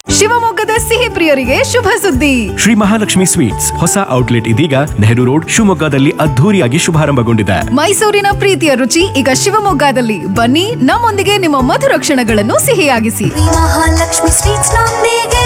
ಶಿವಮೊಗ್ಗದ ಸಿಹಿ ಪ್ರಿಯರಿಗೆ ಶುಭ ಸುದ್ದಿ ಶ್ರೀ ಮಹಾಲಕ್ಷ್ಮಿ ಸ್ವೀಟ್ಸ್ ಹೊಸ ಔಟ್ಲೆಟ್ ಇದೀಗ ನೆಹರು ರೋಡ್ ಶಿವಮೊಗ್ಗದಲ್ಲಿ ಅದ್ಧೂರಿಯಾಗಿ ಶುಭಾರಂಭಗೊಂಡಿದೆ ಮೈಸೂರಿನ ಪ್ರೀತಿಯ ರುಚಿ ಈಗ ಶಿವಮೊಗ್ಗದಲ್ಲಿ ಬನ್ನಿ ನಮ್ಮೊಂದಿಗೆ ನಿಮ್ಮ ಮಧುರ ಕ್ಷಣಗಳನ್ನು ಸಿಹಿಯಾಗಿಸಿ ಮಹಾಲಕ್ಷ್ಮಿ ಸ್ವೀಟ್ಸ್ ನೊಂದಿಗೆ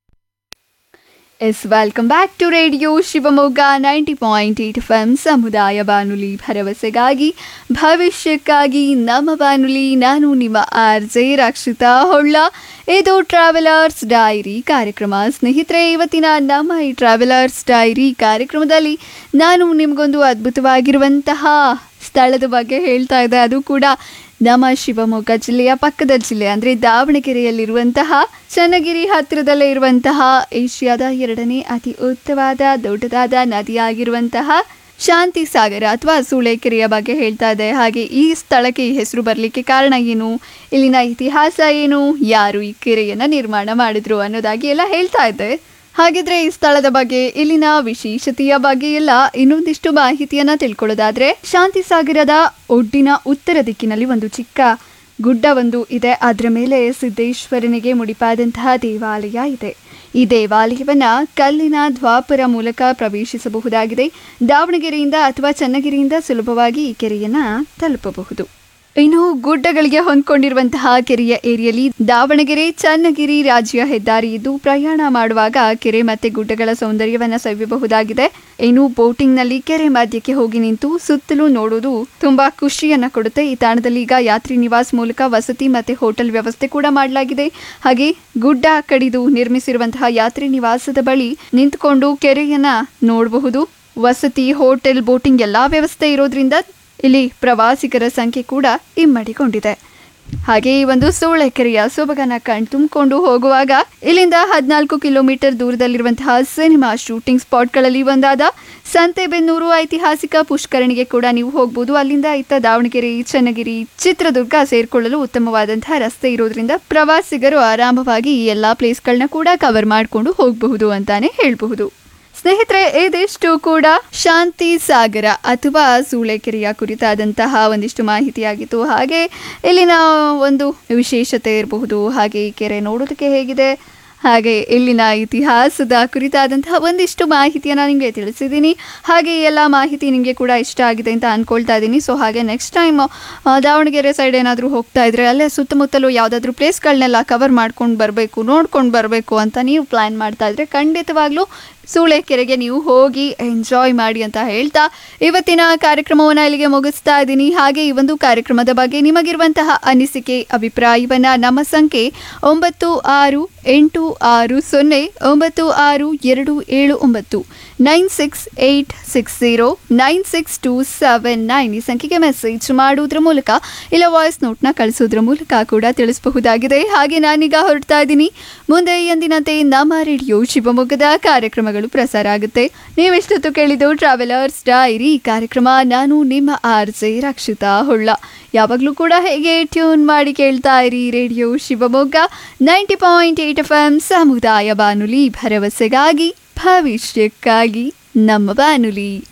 yes welcome back to radio Shivamogga ninety point eight F M ಸಮುದಾಯ ಬಾನುಲಿ ಭರವಸೆಗಾಗಿ ಭವಿಷ್ಯಕ್ಕಾಗಿ ನಮ್ಮ ಬಾನುಲಿ ನಾನು ನಿಮ್ಮ ಆರ್ ಜೆ ರಕ್ಷಿತಾ ಹೊಳ್ಳ ಇದು ಟ್ರಾವೆಲರ್ಸ್ ಡೈರಿ ಕಾರ್ಯಕ್ರಮ ಸ್ನೇಹಿತರೆ ಇವತ್ತಿನ ನಮ್ಮ ಈ ಟ್ರಾವೆಲರ್ಸ್ ಡೈರಿ ಕಾರ್ಯಕ್ರಮದಲ್ಲಿ ನಾನು ನಿಮಗೊಂದು ಅದ್ಭುತವಾಗಿರುವಂತಹ ಸ್ಥಳದ ಬಗ್ಗೆ ಹೇಳ್ತಾ ಇದ್ದೆ ಅದು ಕೂಡ ನಮ್ಮ ಶಿವಮೊಗ್ಗ ಜಿಲ್ಲೆಯ ಪಕ್ಕದ ಜಿಲ್ಲೆ ಅಂದರೆ ದಾವಣಗೆರೆಯಲ್ಲಿರುವಂತಹ ಚನ್ನಗಿರಿ ಹತ್ತಿರದಲ್ಲೇ ಇರುವಂತಹ ಏಷ್ಯಾದ ಎರಡನೇ ಅತಿ ಉದ್ದವಾದ ದೊಡ್ಡದಾದ ನದಿಯಾಗಿರುವಂತಹ ಶಾಂತಿ ಸಾಗರ ಅಥವಾ ಸೂಳೆಕೆರೆಯ ಬಗ್ಗೆ ಹೇಳ್ತಾ ಇದೆ ಹಾಗೆ ಈ ಸ್ಥಳಕ್ಕೆ ಈ ಹೆಸರು ಬರಲಿಕ್ಕೆ ಕಾರಣ ಏನು ಇಲ್ಲಿನ ಇತಿಹಾಸ ಏನು ಯಾರು ಈ ಕೆರೆಯನ್ನು ನಿರ್ಮಾಣ ಮಾಡಿದ್ರು ಅನ್ನೋದಾಗಿ ಎಲ್ಲ ಹೇಳ್ತಾ ಇದ್ದೆ ಹಾಗಿದ್ರೆ ಈ ಸ್ಥಳದ ಬಗ್ಗೆ ಇಲ್ಲಿನ ವಿಶೇಷತೆಯ ಬಗ್ಗೆ ಎಲ್ಲ ಇನ್ನೊಂದಿಷ್ಟು ಮಾಹಿತಿಯನ್ನ ತಿಳ್ಕೊಳ್ಳೋದಾದ್ರೆ ಶಾಂತಿ ಸಾಗರದ ಒಡ್ಡಿನ ಉತ್ತರ ದಿಕ್ಕಿನಲ್ಲಿ ಒಂದು ಚಿಕ್ಕ ಗುಡ್ಡ ಒಂದು ಇದೆ ಅದರ ಮೇಲೆ ಸಿದ್ದೇಶ್ವರನಿಗೆ ಮುಡಿಪಾದಂತಹ ದೇವಾಲಯ ಇದೆ ಈ ದೇವಾಲಯವನ್ನ ಕಲ್ಲಿನ ದ್ವಾಪರ ಮೂಲಕ ಪ್ರವೇಶಿಸಬಹುದಾಗಿದೆ ದಾವಣಗೆರೆಯಿಂದ ಅಥವಾ ಚನ್ನಗಿರಿಯಿಂದ ಸುಲಭವಾಗಿ ಈ ಕೆರೆಯನ್ನ ತಲುಪಬಹುದು ಇನ್ನು ಗುಡ್ಡಗಳಿಗೆ ಹೊಂದ್ಕೊಂಡಿರುವಂತಹ ಕೆರೆಯ ಏರಿಯಲ್ಲಿ ದಾವಣಗೆರೆ ಚನ್ನಗಿರಿ ರಾಜ್ಯ ಹೆದ್ದಾರಿ ಇದ್ದು ಪ್ರಯಾಣ ಮಾಡುವಾಗ ಕೆರೆ ಮತ್ತೆ ಗುಡ್ಡಗಳ ಸೌಂದರ್ಯವನ್ನ ಸವಿಯಬಹುದಾಗಿದೆ ಇನ್ನು ಬೋಟಿಂಗ್ ನಲ್ಲಿ ಕೆರೆ ಮಧ್ಯಕ್ಕೆ ಹೋಗಿ ನಿಂತು ಸುತ್ತಲೂ ನೋಡೋದು ತುಂಬಾ ಖುಷಿಯನ್ನ ಕೊಡುತ್ತೆ ಈ ತಾಣದಲ್ಲಿ ಈಗ ಯಾತ್ರಿ ನಿವಾಸ್ ಮೂಲಕ ವಸತಿ ಮತ್ತೆ ಹೋಟೆಲ್ ವ್ಯವಸ್ಥೆ ಕೂಡ ಮಾಡಲಾಗಿದೆ ಹಾಗೆ ಗುಡ್ಡ ಕಡಿದು ನಿರ್ಮಿಸಿರುವಂತಹ ಯಾತ್ರಿ ನಿವಾಸದ ಬಳಿ ನಿಂತ್ಕೊಂಡು ಕೆರೆಯನ್ನ ನೋಡಬಹುದು ವಸತಿ ಹೋಟೆಲ್ ಬೋಟಿಂಗ್ ಎಲ್ಲಾ ವ್ಯವಸ್ಥೆ ಇರೋದ್ರಿಂದ ಇಲ್ಲಿ ಪ್ರವಾಸಿಗರ ಸಂಖ್ಯೆ ಕೂಡ ಇಮ್ಮಡಿಗೊಂಡಿದೆ ಹಾಗೆ ಈ ಒಂದು ಸೂಳೆಕೆರೆಯ ಸೊಬಗನ ಕಣ್ ತುಂಬಿಕೊಂಡು ಹೋಗುವಾಗ ಇಲ್ಲಿಂದ ಹದಿನಾಲ್ಕು ಕಿಲೋಮೀಟರ್ ದೂರದಲ್ಲಿರುವಂತಹ ಸಿನಿಮಾ ಶೂಟಿಂಗ್ ಸ್ಪಾಟ್ಗಳಲ್ಲಿ ಒಂದಾದ ಸಂತೆಬೆನ್ನೂರು ಐತಿಹಾಸಿಕ ಪುಷ್ಕರಣಿಗೆ ಕೂಡ ನೀವು ಹೋಗ್ಬೋದು ಅಲ್ಲಿಂದ ಇತ್ತ ದಾವಣಗೆರೆ ಚನ್ನಗಿರಿ ಚಿತ್ರದುರ್ಗ ಸೇರ್ಕೊಳ್ಳಲು ಉತ್ತಮವಾದಂತಹ ರಸ್ತೆ ಇರೋದ್ರಿಂದ ಪ್ರವಾಸಿಗರು ಆರಾಮವಾಗಿ ಈ ಎಲ್ಲಾ ಪ್ಲೇಸ್ಗಳನ್ನ ಕೂಡ ಕವರ್ ಮಾಡಿಕೊಂಡು ಹೋಗಬಹುದು ಅಂತಾನೆ ಹೇಳಬಹುದು ಸ್ನೇಹಿತರೆ ಇದಿಷ್ಟು ಕೂಡ ಶಾಂತಿ ಸಾಗರ ಅಥವಾ ಸೂಳೆಕೆರೆಯ ಕುರಿತಾದಂತಹ ಒಂದಿಷ್ಟು ಮಾಹಿತಿಯಾಗಿತ್ತು ಹಾಗೆ ಇಲ್ಲಿನ ಒಂದು ವಿಶೇಷತೆ ಇರಬಹುದು ಹಾಗೆ ಈ ಕೆರೆ ನೋಡೋದಕ್ಕೆ ಹೇಗಿದೆ ಹಾಗೆ ಇಲ್ಲಿನ ಇತಿಹಾಸದ ಕುರಿತಾದಂತಹ ಒಂದಿಷ್ಟು ಮಾಹಿತಿಯನ್ನು ನಿಮಗೆ ತಿಳಿಸಿದ್ದೀನಿ ಹಾಗೆ ಈ ಎಲ್ಲ ಮಾಹಿತಿ ನಿಮಗೆ ಕೂಡ ಇಷ್ಟ ಆಗಿದೆ ಅಂತ ಅಂದ್ಕೊಳ್ತಾ ಇದ್ದೀನಿ ಸೊ ಹಾಗೆ ನೆಕ್ಸ್ಟ್ ಟೈಮ್ ದಾವಣಗೆರೆ ಸೈಡ್ ಏನಾದರೂ ಹೋಗ್ತಾ ಇದ್ರೆ ಅಲ್ಲೇ ಸುತ್ತಮುತ್ತಲು ಯಾವುದಾದ್ರೂ ಪ್ಲೇಸ್ಗಳನ್ನೆಲ್ಲ ಕವರ್ ಮಾಡ್ಕೊಂಡು ಬರಬೇಕು ನೋಡ್ಕೊಂಡು ಬರಬೇಕು ಅಂತ ನೀವು ಪ್ಲ್ಯಾನ್ ಮಾಡ್ತಾ ಇದ್ರೆ ಖಂಡಿತವಾಗ್ಲೂ ಸೂಳೆಕೆರೆಗೆ ನೀವು ಹೋಗಿ ಎಂಜಾಯ್ ಮಾಡಿ ಅಂತ ಹೇಳ್ತಾ ಇವತ್ತಿನ ಕಾರ್ಯಕ್ರಮವನ್ನು ಇಲ್ಲಿಗೆ ಮುಗಿಸ್ತಾ ಇದ್ದೀನಿ ಹಾಗೆ ಈ ಒಂದು ಕಾರ್ಯಕ್ರಮದ ಬಗ್ಗೆ ನಿಮಗಿರುವಂತಹ ಅನಿಸಿಕೆ ಅಭಿಪ್ರಾಯವನ್ನ ನಮ್ಮ ಸಂಖ್ಯೆ ಒಂಬತ್ತು ಆರು ಎಂಟು ಆರು ಸೊನ್ನೆ ಒಂಬತ್ತು ಆರು ಎರಡು ಏಳು ಒಂಬತ್ತು nine six eight six zero nine six two seven nine ಈ ಸಂಖ್ಯೆಗೆ ಮೆಸೇಜ್ ಮಾಡುವುದರ ಮೂಲಕ ಇಲ್ಲ ವಾಯ್ಸ್ ನೋಟ್ನ ಕಳಿಸೋದ್ರ ಮೂಲಕ ಕೂಡ ತಿಳಿಸಬಹುದಾಗಿದೆ ಹಾಗೆ ನಾನೀಗ ಹೊರಡ್ತಾ ಇದ್ದೀನಿ ಮುಂದೆ ಎಂದಿನಂತೆ ನಮ್ಮ ರೇಡಿಯೋ ಶಿವಮೊಗ್ಗದ ಕಾರ್ಯಕ್ರಮಗಳು ಪ್ರಸಾರ ಆಗುತ್ತೆ ನೀವೆಷ್ಟೊತ್ತು ಕೇಳಿದ್ದು ಟ್ರಾವೆಲರ್ಸ್ ಡೈರಿ ಈ ಕಾರ್ಯಕ್ರಮ ನಾನು ನಿಮ್ಮ ಆರ್ ಜೆ ರಕ್ಷಿತಾ ಹೊಳ್ಳ ಯಾವಾಗಲೂ ಕೂಡ ಹೇಗೆ ಟ್ಯೂನ್ ಮಾಡಿ ಕೇಳ್ತಾ ಇರಿ radio Shivamogga ninety point eight F M ಸಮುದಾಯ ಬಾನುಲಿ ಭರವಸೆಗಾಗಿ ಭವಿಷ್ಯಕ್ಕಾಗಿ ನಮ್ಮ ಬಾನುಲಿ